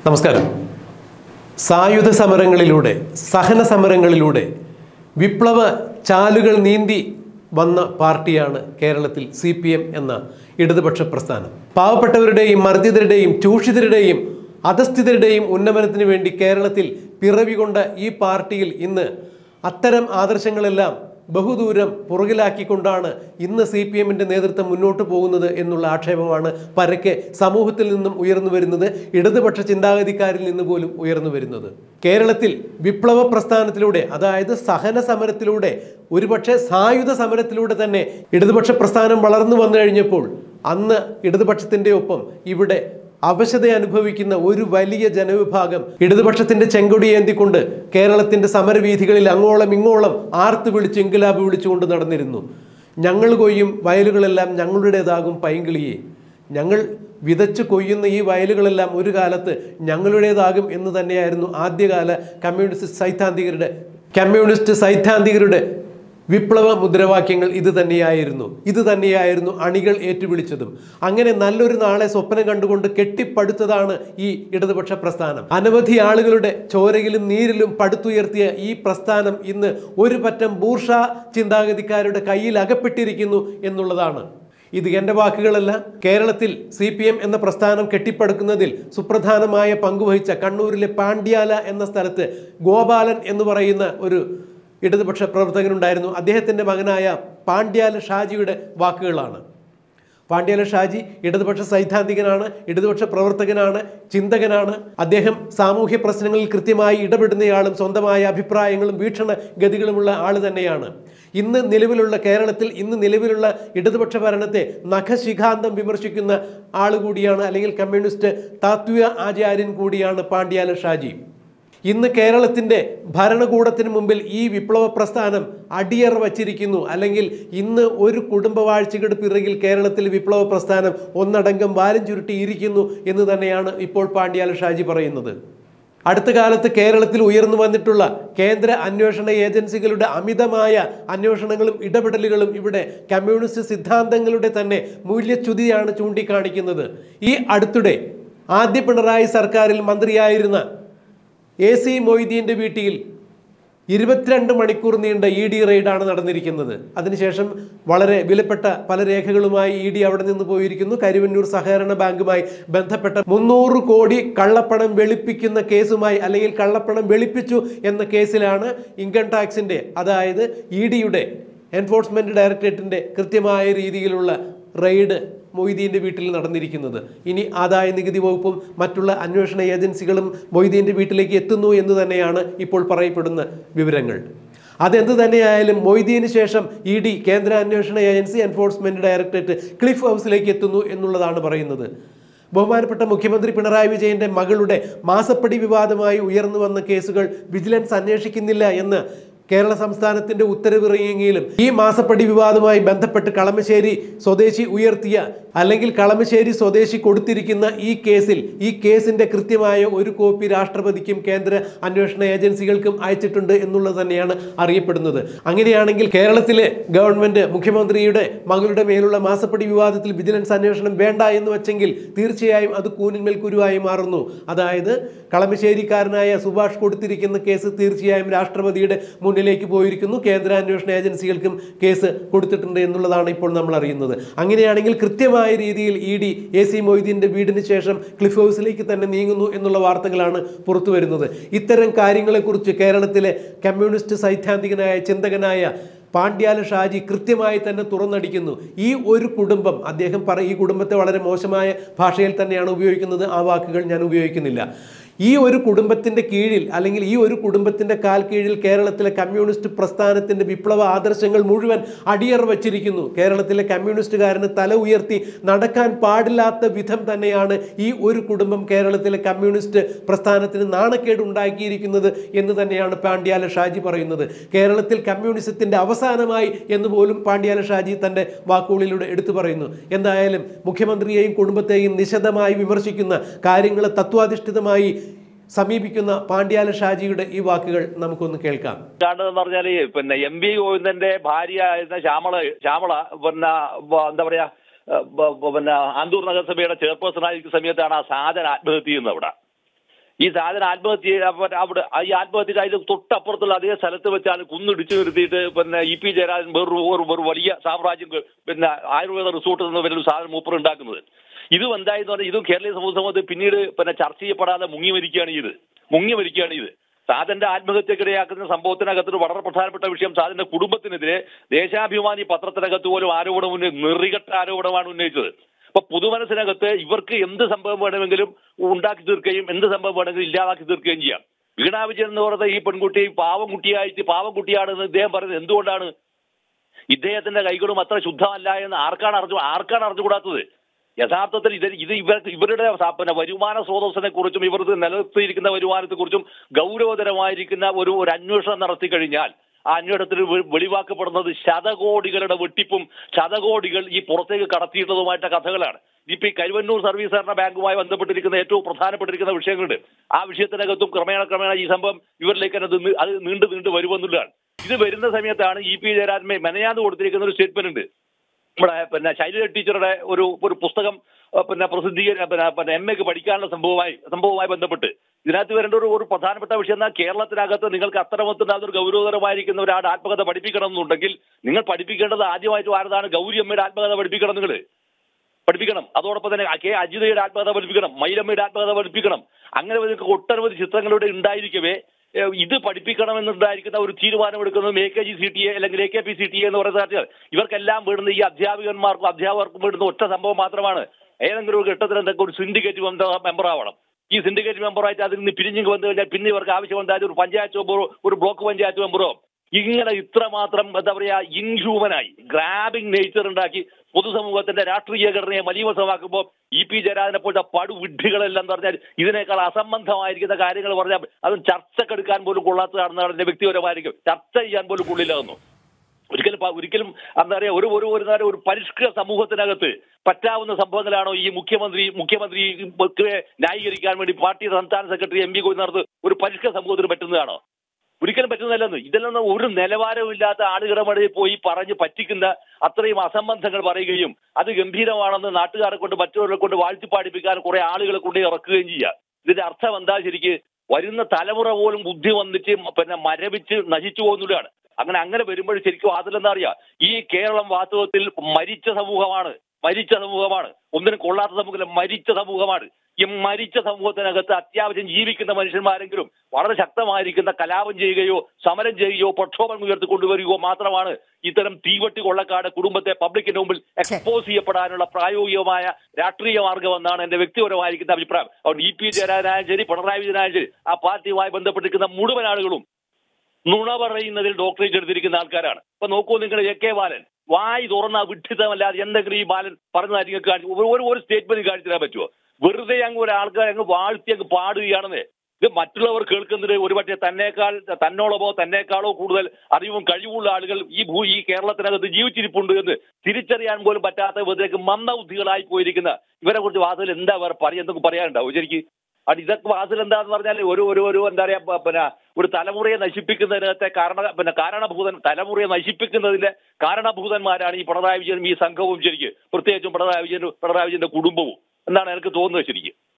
നമസ്കാരം സായുധ സമരങ്ങളിലൂടെ സഹന സമരങ്ങളിലൂടെ വിപ്ലവ ചാലുകൾ നീന്തി വന്ന പാർട്ടിയാണ് കേരളത്തിൽ സി പി എം എന്ന ഇടതുപക്ഷ പ്രസ്ഥാനം പാവപ്പെട്ടവരുടെയും മർദ്ദിതരുടെയും ചൂഷിതരുടെയും അധസ്ഥിതരുടെയും ഉന്നമനത്തിന് വേണ്ടി കേരളത്തിൽ പിറവി കൊണ്ട ഈ പാർട്ടിയിൽ ഇന്ന് അത്തരം ആദർശങ്ങളെല്ലാം ബഹുദൂരം പുറകിലാക്കിക്കൊണ്ടാണ് ഇന്ന് സി പി എമ്മിൻ്റെ നേതൃത്വം മുന്നോട്ട് പോകുന്നത് എന്നുള്ള ആക്ഷേപമാണ് പരക്കെ സമൂഹത്തിൽ നിന്നും ഉയർന്നു വരുന്നത് ഇടതുപക്ഷ ചിന്താഗതിക്കാരിൽ നിന്ന് പോലും ഉയർന്നു വരുന്നത് കേരളത്തിൽ വിപ്ലവ പ്രസ്ഥാനത്തിലൂടെ അതായത് സഹന സമരത്തിലൂടെ ഒരുപക്ഷെ സായുധ സമരത്തിലൂടെ തന്നെ ഇടതുപക്ഷ പ്രസ്ഥാനം വളർന്നു വന്നു കഴിഞ്ഞപ്പോൾ അന്ന് ഇടതുപക്ഷത്തിൻ്റെ ഒപ്പം ഇവിടെ അവശത അനുഭവിക്കുന്ന ഒരു വലിയ ജനവിഭാഗം ഇടതുപക്ഷത്തിന്റെ ചെങ്കൊടി ഏന്തിക്കൊണ്ട് കേരളത്തിന്റെ സമരവീഥികളിൽ അങ്ങോളം ഇങ്ങോളം ആർത്ത് വിളിച്ച് ഇൻകുലാബ് വിളിച്ചുകൊണ്ട് നടന്നിരുന്നു ഞങ്ങൾ കൊയ്യും വയലുകളെല്ലാം ഞങ്ങളുടേതാകും പൈങ്കിളിയെ ഞങ്ങൾ വിതച്ച് കൊയ്യുന്ന ഈ വയലുകളെല്ലാം ഒരു കാലത്ത് ഞങ്ങളുടേതാകും എന്ന് തന്നെയായിരുന്നു ആദ്യകാല കമ്മ്യൂണിസ്റ്റ് സൈദ്ധാന്തികരുടെ കമ്മ്യൂണിസ്റ്റ് സൈദ്ധാന്തികരുടെ വിപ്ലവ മുദ്രാവാക്യങ്ങൾ ഇത് തന്നെയായിരുന്നു ഇത് തന്നെയായിരുന്നു അണികൾ ഏറ്റുവിളിച്ചതും അങ്ങനെ നല്ലൊരു നാളെ സ്വപ്നം കണ്ടുകൊണ്ട് കെട്ടിപ്പടുത്തതാണ് ഈ ഇടതുപക്ഷ പ്രസ്ഥാനം അനവധി ആളുകളുടെ ചോരയിലും നീരിലും പടുത്തുയർത്തിയ ഈ പ്രസ്ഥാനം ഇന്ന് ഒരു പറ്റം ബൂർഷ ചിന്താഗതിക്കാരുടെ കയ്യിൽ അകപ്പെട്ടിരിക്കുന്നു എന്നുള്ളതാണ് ഇത് എൻ്റെ വാക്കുകളല്ല കേരളത്തിൽ സി പി എം എന്ന പ്രസ്ഥാനം കെട്ടിപ്പടുക്കുന്നതിൽ സുപ്രധാനമായ പങ്കുവഹിച്ച കണ്ണൂരിലെ പാണ്ഡ്യാല എന്ന സ്ഥലത്ത് ഗോപാലൻ എന്ന് പറയുന്ന ഒരു ഇടതുപക്ഷ പ്രവർത്തകനുണ്ടായിരുന്നു അദ്ദേഹത്തിൻ്റെ മകനായ പാണ്ഡ്യാല ഷാജിയുടെ വാക്കുകളാണ് പാണ്ഡ്യാല ഷാജി ഇടതുപക്ഷ സൈദ്ധാന്തികനാണ് ഇടതുപക്ഷ പ്രവർത്തകനാണ് ചിന്തകനാണ് അദ്ദേഹം സാമൂഹ്യ പ്രശ്നങ്ങളിൽ കൃത്യമായി ഇടപെടുന്നയാളും സ്വന്തമായ അഭിപ്രായങ്ങളും വീക്ഷണ ഗതികളുമുള്ള ആൾ തന്നെയാണ് ഇന്ന് നിലവിലുള്ള കേരളത്തിൽ ഇന്ന് നിലവിലുള്ള ഇടതുപക്ഷ ഭരണത്തെ നഖശിഖാന്തം വിമർശിക്കുന്ന ആൾ കൂടിയാണ് അല്ലെങ്കിൽ കമ്മ്യൂണിസ്റ്റ് താത്വിക ആചാര്യൻ കൂടിയാണ് പാണ്ഡ്യാല ഷാജി ഇന്ന് കേരളത്തിൻ്റെ ഭരണകൂടത്തിന് മുമ്പിൽ ഈ വിപ്ലവ പ്രസ്ഥാനം അടിയറ വച്ചിരിക്കുന്നു അല്ലെങ്കിൽ ഇന്ന് ഒരു കുടുംബവാഴ്ചയുടെ പിറകിൽ കേരളത്തിൽ വിപ്ലവ പ്രസ്ഥാനം ഒന്നടങ്കം വാലും ചുരുട്ടിയിരിക്കുന്നു എന്ന് തന്നെയാണ് ഇപ്പോൾ പാണ്ഡ്യാല ഷാജി പറയുന്നത് അടുത്ത കാലത്ത് കേരളത്തിൽ ഉയർന്നു വന്നിട്ടുള്ള കേന്ദ്ര അന്വേഷണ ഏജൻസികളുടെ അമിതമായ അന്വേഷണങ്ങളും ഇടപെടലുകളും ഇവിടെ കമ്മ്യൂണിസ്റ്റ് സിദ്ധാന്തങ്ങളുടെ തന്നെ മൂല്യച്യുതിയാണ് ചൂണ്ടിക്കാണിക്കുന്നത് ഈ അടുത്തിടെ ആദ്യ പിണറായി സർക്കാരിൽ മന്ത്രിയായിരുന്ന എ സി മൊയ്തീൻ്റെ വീട്ടിൽ ഇരുപത്തിരണ്ട് മണിക്കൂർ നീണ്ട ഇ ഡി റെയ്ഡാണ് നടന്നിരിക്കുന്നത് അതിനുശേഷം വളരെ വിലപ്പെട്ട പല രേഖകളുമായി ഇ ഡി അവിടെ നിന്ന് പോയിരിക്കുന്നു കരുവന്നൂർ സഹകരണ ബാങ്കുമായി ബന്ധപ്പെട്ട മുന്നൂറ് കോടി കള്ളപ്പണം വെളുപ്പിക്കുന്ന കേസുമായി അല്ലെങ്കിൽ കള്ളപ്പണം വെളുപ്പിച്ചു എന്ന കേസിലാണ് ഇൻകം ടാക്സിൻ്റെ അതായത് ഇ ഡിയുടെ എൻഫോഴ്സ്മെൻറ്റ് ഡയറക്ടറേറ്റിൻ്റെ കൃത്യമായ രീതിയിലുള്ള റെയ്ഡ് മൊയ്തീൻ്റെ വീട്ടിൽ നടന്നിരിക്കുന്നത് ഇനി ആദായ നികുതി വകുപ്പും മറ്റുള്ള അന്വേഷണ ഏജൻസികളും മൊയ്തീൻ്റെ വീട്ടിലേക്ക് എത്തുന്നു എന്ന് തന്നെയാണ് ഇപ്പോൾ പറയപ്പെടുന്ന വിവരങ്ങൾ അതെന്ത് തന്നെയായാലും മൊയ്തീന് ശേഷം ഇ ഡി കേന്ദ്ര അന്വേഷണ ഏജൻസി എൻഫോഴ്സ്മെൻറ്റ് ഡയറക്ടറേറ്റ് ക്ലിഫ് ഹൗസിലേക്ക് എത്തുന്നു എന്നുള്ളതാണ് പറയുന്നത് ബഹുമാനപ്പെട്ട മുഖ്യമന്ത്രി പിണറായി വിജയന്റെ മകളുടെ മാസപ്പടി വിവാദമായി ഉയർന്നു വന്ന കേസുകൾ വിജിലൻസ് അന്വേഷിക്കുന്നില്ല എന്ന് കേരള സംസ്ഥാനത്തിന്റെ ഉത്തരവിറങ്ങിയെങ്കിലും ഈ മാസപ്പടി വിവാദവുമായി ബന്ധപ്പെട്ട് കളമശ്ശേരി സ്വദേശി ഉയർത്തിയ അല്ലെങ്കിൽ കളമശ്ശേരി സ്വദേശി കൊടുത്തിരിക്കുന്ന ഈ കേസിൽ ഈ കേസിന്റെ കൃത്യമായ ഒരു കോപ്പി രാഷ്ട്രപതിക്കും കേന്ദ്ര അന്വേഷണ ഏജൻസികൾക്കും അയച്ചിട്ടുണ്ട് എന്നുള്ളത് തന്നെയാണ് അറിയപ്പെടുന്നത് അങ്ങനെയാണെങ്കിൽ കേരളത്തിലെ ഗവൺമെന്റ് മുഖ്യമന്ത്രിയുടെ മകളുടെ മേലുള്ള മാസപ്പടി വിവാദത്തിൽ വിജിലൻസ് അന്വേഷണം വേണ്ട എന്ന് വെച്ചെങ്കിൽ തീർച്ചയായും അത് കൂനിന്മേൽ കുരുവായി മാറുന്നു അതായത് കളമശ്ശേരിക്കാരനായ സുഭാഷ് കൊടുത്തിരിക്കുന്ന കേസ് തീർച്ചയായും രാഷ്ട്രപതിയുടെ മുന്നിലേക്ക് പോയിരിക്കുന്നു കേന്ദ്ര അന്വേഷണ ഏജൻസികൾക്കും കേസ് കൊടുത്തിട്ടുണ്ട് എന്നുള്ളതാണ് ഇപ്പോൾ നമ്മൾ അറിയുന്നത് അങ്ങനെയാണെങ്കിൽ കൃത്യമായ രീതിയിൽ ഇ ഡി എ സി മൊയ്തീൻ്റെ വീടിന് ശേഷം ക്ലിഫ് ഹൗസിലേക്ക് തന്നെ നീങ്ങുന്നു എന്നുള്ള വാർത്തകളാണ് പുറത്തു വരുന്നത് ഇത്തരം കാര്യങ്ങളെക്കുറിച്ച് കേരളത്തിലെ കമ്മ്യൂണിസ്റ്റ് സൈദ്ധാന്തികനായ ചിന്തകനായ പാണ്ഡ്യാല ഷാജി കൃത്യമായി തന്നെ തുറന്നടിക്കുന്നു ഈ ഒരു കുടുംബം അദ്ദേഹം പറ ഈ കുടുംബത്തെ വളരെ മോശമായ ഭാഷയിൽ തന്നെയാണ് ഉപയോഗിക്കുന്നത് ആ വാക്കുകൾ ഞാൻ ഉപയോഗിക്കുന്നില്ല ഈ ഒരു കുടുംബത്തിൻ്റെ കീഴിൽ അല്ലെങ്കിൽ ഈ ഒരു കുടുംബത്തിൻ്റെ കാൽ കീഴിൽ കേരളത്തിലെ കമ്മ്യൂണിസ്റ്റ് പ്രസ്ഥാനത്തിൻ്റെ വിപ്ലവ ആദർശങ്ങൾ മുഴുവൻ അടിയറ വച്ചിരിക്കുന്നു കേരളത്തിലെ കമ്മ്യൂണിസ്റ്റുകാരന് തല ഉയർത്തി നടക്കാൻ പാടില്ലാത്ത വിധം തന്നെയാണ് ഈ ഒരു കുടുംബം കേരളത്തിലെ കമ്മ്യൂണിസ്റ്റ് പ്രസ്ഥാനത്തിന് നാണക്കേട് ഉണ്ടാക്കിയിരിക്കുന്നത് എന്ന് തന്നെയാണ് പാണ്ഡ്യാല ഷാജി പറയുന്നത് കേരളത്തിൽ കമ്മ്യൂണിസത്തിൻ്റെ അവസാനമായി എന്ന് പോലും പാണ്ഡ്യാല ഷാജി തൻ്റെ വാക്കുകളിലൂടെ എടുത്തു പറയുന്നു എന്തായാലും മുഖ്യമന്ത്രിയെയും കുടുംബത്തെയും നിശിതമായി വിമർശിക്കുന്ന കാര്യങ്ങൾ തത്വാധിഷ്ഠിതമായി സമീപിക്കുന്ന പാണ്ഡ്യാല ഷാജിയുടെ ഈ വാക്കുകൾ നമുക്കൊന്ന് കേൾക്കാം കാണുന്നതെന്ന് പറഞ്ഞാല് പിന്നെ എം വി ഗോവിന്ദന്റെ ഭാര്യ ആയിരുന്ന ശ്യാമള ശ്യാമള പിന്നെ ബ- എന്താ പറയാ ഏഹ് ബ- ബ- പിന്നെ ആന്തൂർ നഗരസഭയുടെ ചെയർപേഴ്സൺ ആയിരിക്കുന്ന സമയത്താണ് ആ സാധന ആത്മഹത്യ ചെയ്യുന്നത് അവിടെ ഈ സാധനം ആത്മഹത്യ ചെയ്ത- അപ്പൊ അവിടെ ആ ഈ ആത്മഹത്യ അതിന് തൊട്ടപ്പുറത്തുള്ള അതേ സ്ഥലത്ത് വെച്ചാണ് കുന്നിടിച്ചു നിർത്തിയിട്ട് പിന്നെ ഇ പി ജയരാജൻ വേറൊരു ഒരു ഒരു വലിയ സാമ്രാജ്യം ക- പിന്നെ ആയുർവേദ റിസോർട്ടിൽ നിന്ന് വരുന്ന ഒരു സാധനം മൂപ്പർ ഉണ്ടാക്കുന്നത് ഇതും എന്തായെന്ന് പറഞ്ഞാൽ ഇതും കേരളീയ സമൂഹ സമൂഹത്തിൽ പിന്നീട് പിന്നെ ചർച്ച ചെയ്യപ്പെടാതെ മുങ്ങി മരിക്കുകയാണ് ഇത് മുങ്ങി മരിക്കുകയാണ് ഇത് സാധന്റെ ആത്മഹത്യക്കിടയാക്കുന്ന സംഭവത്തിനകത്ത് വളരെ പ്രധാനപ്പെട്ട വിഷയം സാധന്റെ കുടുംബത്തിനെതിരെ ദേശാഭിമാനി പത്രത്തിനകത്ത് പോലും ആരോപണം ഉന്നയി നിർറികെട്ട ആരോപണമാണ് ഉന്നയിച്ചത് അപ്പൊ പൊതുമനസ്സിനകത്ത് ഇവർക്ക് എന്ത് സംഭവം വേണമെങ്കിലും ഉണ്ടാക്കി തീർക്കുകയും എന്ത് സംഭവം വേണമെങ്കിലും ഇല്ലാതാക്കി തീർക്കുകയും ചെയ്യാം വീണാ വിജയൻ എന്ന് പറയുന്ന ഈ പെൺകുട്ടി പാവം കുട്ടിയായിട്ട് പാവം കുട്ടിയാണെന്ന് ഇദ്ദേഹം പറയുന്നത് എന്തുകൊണ്ടാണ് ഇദ്ദേഹത്തിന്റെ കൈകളും അത്ര ശുദ്ധമല്ല എന്ന് ആർക്കാണ് അറിഞ്ഞു ആർക്കാണ് അറിഞ്ഞുകൂടാത്തത് യഥാർത്ഥത്തിൽ ഇത് ഇത് ഇവർക്ക് ഇവരുടെ സ- പിന്നെ വരുമാന സ്രോതസ്സിനെ കുറിച്ചും ഇവർക്ക് നിലനിർത്തിയിരിക്കുന്ന വരുമാനത്തെ കുറിച്ചും ഗൗരവതരമായിരിക്കുന്ന ഒരു ഒരു അന്വേഷണം നടത്തി കഴിഞ്ഞാൽ ആ അന്വേഷണത്തിൽ വെ- വെളിവാക്കപ്പെടുന്നത് ശതകോടികളുടെ വെട്ടിപ്പും ശതകോടികൾ ഈ പുറത്തേക്ക് കടത്തിയിട്ടതുമായിട്ട കഥകളാണ് ഇപ്പൊ ഈ കരുവന്നൂർ സർവീസ് സഹകരണ ബാങ്കുമായി ബന്ധപ്പെട്ടിരിക്കുന്ന ഏറ്റവും പ്രധാനപ്പെട്ടിരിക്കുന്ന വിഷയങ്ങളുണ്ട് ആ വിഷയത്തിനകത്തും ക്രമേണ ക്രമേണ ഈ സംഭവം ഇവരിലേക്ക് തന്നെ ഇത് നി- അത് നീണ്ടു നീണ്ടു വരുമെന്നുള്ളതാണ് ഇത് വരുന്ന സമയത്താണ് ഇ പി ജയരാജനെ മെനയാന്ന് കൊടുത്തിരിക്കുന്ന ഒരു സ്റ്റേറ്റ്മെന്റ് ഉണ്ട് നമ്മുടെ പിന്നെ ശൈലജ ടീച്ചറുടെ ഒരു ഒരു പുസ്തകം അഹ് പിന്നെ പ്രസിദ്ധീകരി പിന്നെ പിന്നെ എം എക്ക് പഠിക്കാനുള്ള സംഭവമായി സംഭവവുമായി ബന്ധപ്പെട്ട് ഇതിനകത്ത് വരേണ്ട ഒരു ഒരു പ്രധാനപ്പെട്ട വിഷയം എന്നാൽ കേരളത്തിനകത്ത് നിങ്ങൾക്ക് അത്രമൊത്തുന്ന ഒരു ഗൗരവതരമായിരിക്കുന്ന ഒരാളുടെ ആത്മകഥ പഠിപ്പിക്കണം എന്നുണ്ടെങ്കിൽ നിങ്ങൾ പഠിപ്പിക്കേണ്ടത് ആദ്യമായിട്ട് ആരതാണ് ഗൗരി അമ്മയുടെ ആത്മകഥ പഠിപ്പിക്കണം നിങ്ങൾ പഠിപ്പിക്കണം അതോടൊപ്പം തന്നെ കെ അജിതയുടെ ആത്മകഥ പഠിപ്പിക്കണം മൈലമ്മയുടെ ആത്മകഥ പഠിപ്പിക്കണം അങ്ങനെ നിങ്ങൾക്ക് ഒട്ടനവധി ചിത്രങ്ങളുടെ ഉണ്ടായിരിക്കവേ ഏഹ് ഇത് പഠിപ്പിക്കണമെന്നുണ്ടായിരിക്കുന്ന ഒരു തീരുമാനമെടുക്കുന്നത് A K G C T A അല്ലെങ്കിൽ A K P C T A എന്ന് പറയുന്ന പാർട്ടികൾ ഇവർക്കെല്ലാം വീടുന്ന ഈ അധ്യാപകന്മാർക്കും അധ്യാപകർക്കും വീടുന്ന ഒറ്റ സംഭവം മാത്രമാണ് ഏതെങ്കിലും ഒരു ഘട്ടത്തിൽ എന്തൊക്കെ ഒരു സിൻഡിക്കേറ്റ് മെമ്പർ ആവണം ഈ സിൻഡിക്കേറ്റ് മെമ്പറായിട്ട് അതിൽ നിന്ന് പിരിഞ്ഞു വന്നു കഴിഞ്ഞാൽ പിന്നെ ഇവർക്ക് ആവശ്യം എന്തായാലും ഒരു പഞ്ചായത്ത് മെമ്പറോ ഒരു ബ്ലോക്ക് പഞ്ചായത്ത് മെമ്പറോ ഇങ്ങനെ ഇത്രമാത്രം എന്താ പറയാ ഇൻഹ്യൂമനായി ഗ്രാബിംഗ് നേച്ചർ ഉണ്ടാക്കി പൊതുസമൂഹത്തിന്റെ രാഷ്ട്രീയ ഘടനയെ മലീമസമാക്കുമ്പോൾ ഇ പി ജയരാജനെ പോലത്തെ പടുവിഡ്ഢികളെല്ലാം എന്ന് പറഞ്ഞാൽ ഇതിനേക്കാൾ അസംബന്ധമായിരിക്കുന്ന കാര്യങ്ങൾ പറഞ്ഞാൽ അതും ചർച്ചക്കെടുക്കാൻ പോലും കൊള്ളാത്തതാണെന്നാണ് എന്റെ വ്യക്തിപരമായിരിക്കും ചർച്ച ചെയ്യാൻ പോലും കൊള്ളില്ലായിരുന്നു ഒരിക്കലും പ- ഒരിക്കലും എന്താ പറയാ ഒരു ഒരു ഒരു നേരം ഒരു പരിഷ്കൃത സമൂഹത്തിനകത്ത് പറ്റാവുന്ന സംഭവങ്ങളാണോ ഈ മുഖ്യമന്ത്രി മുഖ്യമന്ത്രി ന്യായീകരിക്കാൻ വേണ്ടി പാർട്ടി സംസ്ഥാന സെക്രട്ടറി എം പി നടത്ത് ഒരു പരിഷ്കൃത സമൂഹത്തിന് പറ്റുന്നതാണോ ഒരിക്കലും പറ്റുന്നതല്ലെന്ന് ഇതിലൊന്നും ഒരു നിലവാരമില്ലാത്ത ആളുകളുടെ മടയിൽ പോയി പറഞ്ഞ് പറ്റിക്കുന്ന അത്രയും അസംബന്ധങ്ങൾ പറയുകയും അത് ഗംഭീരമാണെന്ന് നാട്ടുകാരെ കൊണ്ട് മറ്റുള്ളവരെ കൊണ്ട് വാഴ്ത്തി പാടിപ്പിക്കാൻ കുറെ ആളുകളെ കൊണ്ട് ഇറക്കുകയും ചെയ്യുക ഇതിന്റെ അർത്ഥം എന്താ ശരിക്ക് വരുന്ന തലമുറ പോലും ബുദ്ധി വന്നിട്ട് പിന്നെ മരവിച്ച് നശിച്ചു പോകുന്നതാണ് അങ്ങനെ അങ്ങനെ വരുമ്പോൾ ശരിക്കും അതിലെന്താ അറിയാ ഈ കേരളം വാസ്തവത്തിൽ മരിച്ച സമൂഹമാണ് മരിച്ച സമൂഹമാണ് ഒന്നിനും കൊള്ളാത്ത സമൂഹത്തിലെ മരിച്ച സമൂഹമാണ് ഈ മരിച്ച സമൂഹത്തിനകത്ത് അത്യാവശ്യം ജീവിക്കുന്ന മനുഷ്യന്മാരെങ്കിലും വളരെ ശക്തമായിരിക്കുന്ന കലാപം ചെയ്യുകയോ സമരം ചെയ്യുകയോ പ്രക്ഷോഭം ഉയർത്തി കൊണ്ടുവരികയോ മാത്രമാണ് ഇത്തരം തീവട്ടി കൊള്ളക്കാട് കുടുംബത്തെ പബ്ലിക്കിന്റെ മുമ്പിൽ എക്സ്പോസ് ചെയ്യപ്പെടാനുള്ള പ്രായോഗികമായ രാഷ്ട്രീയ മാർഗമെന്നാണ് എന്റെ വ്യക്തിപരമായിരിക്കുന്ന അഭിപ്രായം അതുകൊണ്ട് ഇ പി ജയരാജനായാലും ശരി പിണറായി വിജയനായാലും ശരി ആ പാർട്ടിയുമായി ബന്ധപ്പെട്ടിരിക്കുന്ന മുഴുവൻ ആളുകളും നുണ പറയുന്നതിൽ ഡോക്ടറേറ്റ് എടുത്തിരിക്കുന്ന ആൾക്കാരാണ് ഇപ്പൊ നോക്കൂ നിങ്ങൾ എ കെ ബാലൻ വായി തുറന്ന വിഡ്ഢിതമല്ലാതെ എന്തെങ്കിലും ഈ ബാലൻ പറഞ്ഞതായിരിക്കും കാണിച്ചു ഒരു- ഒരു ഒരു സ്റ്റേറ്റ്മെന്റ് കാണിച്ചു തരാൻ പറ്റുമോ വെറുതെ അങ്ങ് ഒരാൾക്കാർ അങ്ങ് വാഴ്ത്തി അങ്ങ് പാടുകയാണെന്ന് ഇത് മറ്റുള്ളവർ കേൾക്കുന്നത് ഒരുപക്ഷെ തന്നേക്കാൾ തന്നോളമോ തന്നേക്കാളോ കൂടുതൽ അറിവും കഴിവുള്ള ആളുകൾ ഈ ഭൂ ഈ കേരളത്തിനകത്ത് ജീവിച്ചിരിപ്പുണ്ട് എന്ന് തിരിച്ചറിയാൻ പോലും പറ്റാത്ത വിധത്തിലേക്ക് മന്ദബുദ്ധികളായി പോയിരിക്കുന്ന ഇവരെ കുറിച്ച് വാസത്തിൽ എന്താ വേറെ പറയാൻ എന്തൊക്കെ പറയാനുണ്ടാവും ശരിക്കും അത് ഇതൊക്കെ വാസൽ എന്താന്ന് പറഞ്ഞാൽ ഒരു ഒരു ഒരു എന്താ പറയാ പ- പിന്നെ ഒരു തലമുറയെ നശിപ്പിക്കുന്നതിനകത്തെ കാരണ പിന്നെ കാരണഭൂതൻ തലമുറയെ നശിപ്പിക്കുന്നതിന്റെ കാരണഭൂതന്മാരാണ് ഈ പിണറായി വിജയനും ഈ സംഘവും ശരിക്കും പ്രത്യേകിച്ചും പിണറായി വിജയനും പിണറായി വിജയന്റെ കുടുംബവും എന്നാണ് എനിക്ക് തോന്നുന്നത് ശരിക്കും